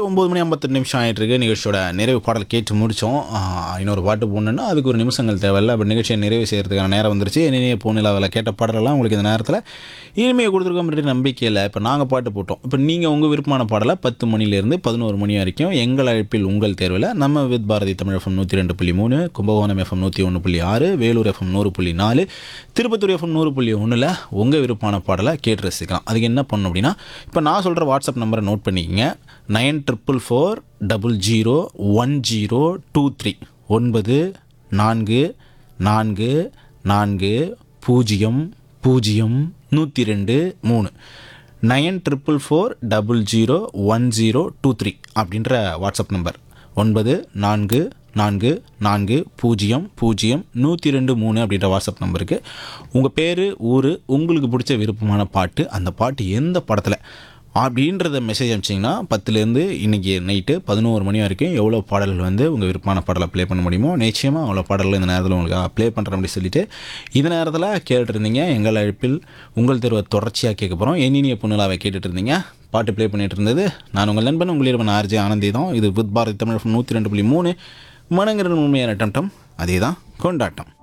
ஒம்பது மணி ஐம்பத்தெட்டு நிமிஷம் ஆகிட்டு இருக்கு நிகழ்ச்சியோட நிறைவு பாடல் கேட்டு முடித்தோம் இன்னொரு பாட்டு போடணுன்னா அதுக்கு ஒரு நிமிஷங்கள் தேவையில்ல அப்போ நிகழ்ச்சியை நிறைவு செய்கிறதுக்கான நேரம் வந்துருச்சு இனிமையை பூநிலாவில் கேட்ட பாடலெல்லாம் உங்களுக்கு இந்த நேரத்தில் இனிமையை கொடுத்துருக்கோம் அப்படின்ற நம்பிக்கையில் இப்போ நாங்கள் பாட்டு போட்டோம் இப்போ நீங்கள் உங்கள் விருப்பமான பாடலை பத்து மணிலேருந்து பதினோரு மணி வரைக்கும் எங்கள் அழைப்பில் உங்கள் தேர்வில் நம்ம வித் பாரதி தமிழ் எஃப்எம் நூற்றி ரெண்டு புள்ளி மூணு கும்பகோணம் எஃப்எம் நூற்றி ஒன்று புள்ளி ஆறு வேலூர் எஃப்எம் நூறு புள்ளி நாலு திருப்பத்தூர் எஃப்எம் நூறு புள்ளி ஒன்றில் உங்கள் விருப்பமான பாடலை கேட்டு ரசிக்கலாம் அதுக்கு என்ன பண்ணணும் அப்படின்னா இப்போ நான் சொல்கிற வாட்ஸ்அப் நம்பரை நோட் பண்ணிக்கங்க nine triple four double zero one zero two three ஒன்பது நான்கு நான்கு நான்கு பூஜ்ஜியம் பூஜ்ஜியம் நூற்றி ரெண்டு மூணு nine triple four double zero one zero two three அப்படின்ற வாட்ஸ்அப் நம்பர் ஒன்பது நான்கு நான்கு நான்கு பூஜ்ஜியம் பூஜ்ஜியம் நூற்றி ரெண்டு மூணு அப்படின்ற வாட்ஸ்அப் நம்பருக்கு உங்கள் பேர் ஊர் உங்களுக்கு பிடிச்ச விருப்பமான பாட்டு அந்த பாட்டு எந்த படத்தில் அப்படின்றத மெசேஜ் அனுப்பிச்சிங்கன்னா பத்துலேருந்து இன்றைக்கி நைட்டு பதினோரு மணி வரைக்கும் எவ்வளோ பாடல்கள் வந்து உங்கள் விருப்பமான பாடலை ப்ளே பண்ண முடியுமோ நிச்சயமாக அவ்வளோ பாடல்கள் இந்த நேரத்தில் உங்களுக்கு ப்ளே பண்ணுறேன் அப்படி சொல்லிட்டு இந்த நேரத்தில் கேட்டுருந்தீங்க எங்கள் அழைப்பில் உங்கள் தேர்வை தொடர்ச்சியாக கேட்க போகிறோம் எண்ணினிய புண்ணிலாவை கேட்டுட்டு இருந்தீங்க பாட்டு ப்ளே பண்ணிட்டு இருந்தது நான் உங்கள் நண்பன் உங்கள் இருவன் ஆர்ஜே ஆனந்தி தான் இது வித் பாரதி தமிழ் நூற்றி ரெண்டு புள்ளி மூணு மனங்கிற உண்மையான டம்டம் அதே தான் கொண்டாட்டம்